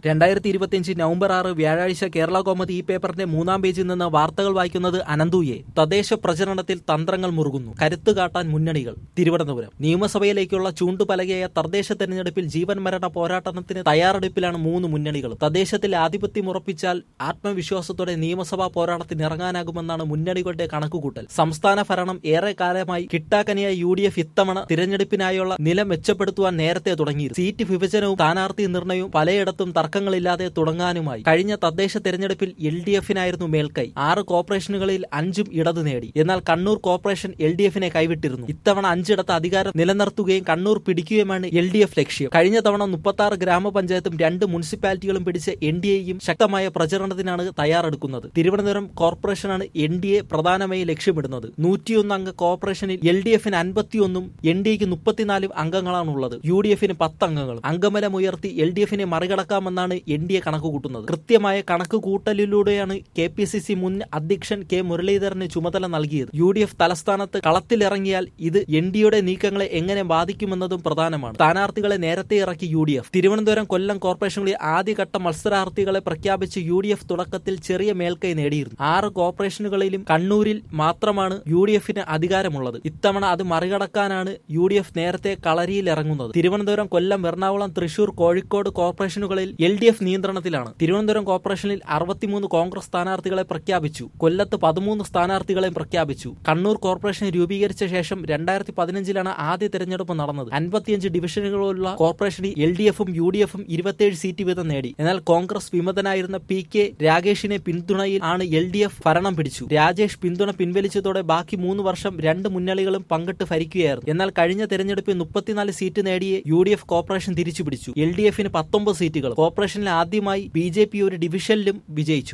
രണ്ടായിരത്തി ഇരുപത്തിയഞ്ച് നവംബർ ആറ് വ്യാഴാഴ്ച കേരള കോമതി ഈ പേപ്പറിന്റെ മൂന്നാം പേജിൽ നിന്ന് വാർത്തകൾ വായിക്കുന്നത് അനന്തുയെ തദ്ദേശ പ്രചരണത്തിൽ തന്ത്രങ്ങൾ മുറുകുന്നു കരുത്തു കാട്ടാൻ മുന്നണികൾ തിരുവനന്തപുരം നിയമസഭയിലേക്കുള്ള ചൂണ്ടുപലകയായ തദ്ദേശ തെരഞ്ഞെടുപ്പിൽ ജീവൻ മരണ പോരാട്ടത്തിന് തയ്യാറെടുപ്പിലാണ് മൂന്ന് മുന്നണികളും തദ്ദേശത്തിൽ ആധിപത്യം ഉറപ്പിച്ചാൽ ആത്മവിശ്വാസത്തോടെ നിയമസഭാ പോരാട്ടത്തിന് ഇറങ്ങാനാകുമെന്നാണ് മുന്നണികളുടെ കണക്കുകൂട്ടൽ സംസ്ഥാന ഭരണം ഏറെ കാലമായി കിട്ടാക്കനിയായ യു ഡി എഫ് ഇത്തവണ തിരഞ്ഞെടുപ്പിനായുള്ള നില മെച്ചപ്പെടുത്തുവാൻ നേരത്തെ തുടങ്ങിയിരുന്നു സീറ്റ് വിഭജനവും സ്ഥാനാർത്ഥി നിർണയവും പലയിടത്തും തർക്കങ്ങളില്ലാതെ തുടങ്ങാനുമായി കഴിഞ്ഞ തദ്ദേശ തെരഞ്ഞെടുപ്പിൽ എൽ ഡി എഫിനായിരുന്നു മേൽക്കൈ ആറ് കോർപ്പറേഷനുകളിൽ അഞ്ചും ഇടതു നേടി എന്നാൽ കണ്ണൂർ കോർപ്പറേഷൻ എൽ ഡി എഫിനെ കൈവിട്ടിരുന്നു ഇത്തവണ അഞ്ചിടത്ത് അധികാരം നിലനിർത്തുകയും കണ്ണൂർ പിടിക്കുകയുമാണ് എൽ ഡി എഫ് ലക്ഷ്യം കഴിഞ്ഞ തവണ മുപ്പത്തി ആറ് ഗ്രാമപഞ്ചായത്തും രണ്ട് മുനിസിപ്പാലിറ്റികളും പിടിച്ച എൻ ഡി എയും ശക്തമായ പ്രചരണത്തിനാണ് തയ്യാറെടുക്കുന്നത് തിരുവനന്തപുരം കോർപ്പറേഷനാണ് എൻ ഡി എ പ്രധാനമായി ലക്ഷ്യമിടുന്നത് നൂറ്റിയൊന്ന് അംഗ കോർപ്പറേഷനിൽ എൽ ഡി എഫിന് അൻപത്തിയൊന്നും എൻ ഡി എക്ക് മുപ്പത്തിനാലും അംഗങ്ങളാണുള്ളത് യു ഡി എഫിന് പത്ത് അംഗങ്ങൾ അംഗബലമുയർത്തി എൽ ഡി എഫിനെ മറികടക്കാമെന്നാണ് എൻ ഡി എ കണക്ക് കൂട്ടുന്നത് കൃത്യമായ കണക്ക് കൂട്ടലിലൂടെയാണ് കെ പി സി സി മുൻ അധ്യക്ഷൻ കെ മുരളീധരന് ചുമതല നൽകിയത് യു ഡി എഫ് തലസ്ഥാനത്ത് കളത്തിലിറങ്ങിയാൽ ഇത് എൻ ഡി എയുടെ നീക്കങ്ങളെ എങ്ങനെ ബാധിക്കുമെന്നതും പ്രധാനമാണ് സ്ഥാനാർത്ഥികളെ നേരത്തെ ഇറക്കി U D F Thiruvananthapuram Kollam കോർപ്പറേഷനുകളിൽ ആദ്യഘട്ട മത്സരാർത്ഥികളെ പ്രഖ്യാപിച്ച് യു ഡി എഫ് തുടക്കത്തിൽ ചെറിയ മേൽക്കൈ നേടിയിരുന്നു ആറ് കോർപ്പറേഷനുകളിലും കണ്ണൂരിൽ മാത്രമാണ് യു ഡി എഫിന് അധികാരമുള്ളത് ഇത്തവണ അത് മറികടക്കാനാണ് യു ഡി എഫ് നേരത്തെ കളരിയിൽ ഇറങ്ങുന്നത് തിരുവനന്തപുരം കൊല്ലം എറണാകുളം തൃശൂർ കോഴിക്കോട് കോർപ്പറേഷനുകളിൽ എൽ ഡി എഫ് നിയന്ത്രണത്തിലാണ് തിരുവനന്തപുരം കോർപ്പറേഷനിൽ അറുപത്തിമൂന്ന് കോൺഗ്രസ് സ്ഥാനാർത്ഥികളെ പ്രഖ്യാപിച്ചു കൊല്ലത്ത് പതിമൂന്ന് സ്ഥാനാർത്ഥികളെ പ്രഖ്യാപിച്ചു കണ്ണൂർ കോർപ്പറേഷൻ രൂപീകരിച്ച ശേഷം രണ്ടായിരത്തി പതിനഞ്ചിലാണ് ആദ്യ തെരഞ്ഞെടുപ്പ് നടന്നത് അൻപത്തിയഞ്ച് ഡിവിഷനുകളുള്ള കോർപ്പറേഷനിൽ എൽ ഡി എഫും യു ഡി എഫും ഇരുപത്തിയേഴ് സീറ്റ് വീതം നേടി എന്നാൽ കോൺഗ്രസ് വിമതനായിരുന്ന പി കെ രാഗേഷിനെ പിന്തുണയിൽ ആണ് എൽ ഡി എഫ് ഭരണം പിടിച്ചു രാജേഷ് പിന്തുണ പിൻവലിച്ചതോടെ ബാക്കി മൂന്ന് വർഷം രണ്ട് മുന്നണികളും പങ്കിട്ട് ഭരിക്കുകയായിരുന്നു എന്നാൽ കഴിഞ്ഞ തെരഞ്ഞെടുപ്പിൽ മുപ്പത്തിനാല് സീറ്റ് നേടിയ യു ഡി എഫ് കോർപ്പറേഷൻ തിരിച്ചുപിടിച്ചു എൽ ഡി എഫിന് പത്തൊമ്പത് സീറ്റുകൾ കോർപ്പറേഷനിൽ ആദ്യമായി ബി ജെ പി ഒരു ഡിവിഷനിലും വിജയിച്ചു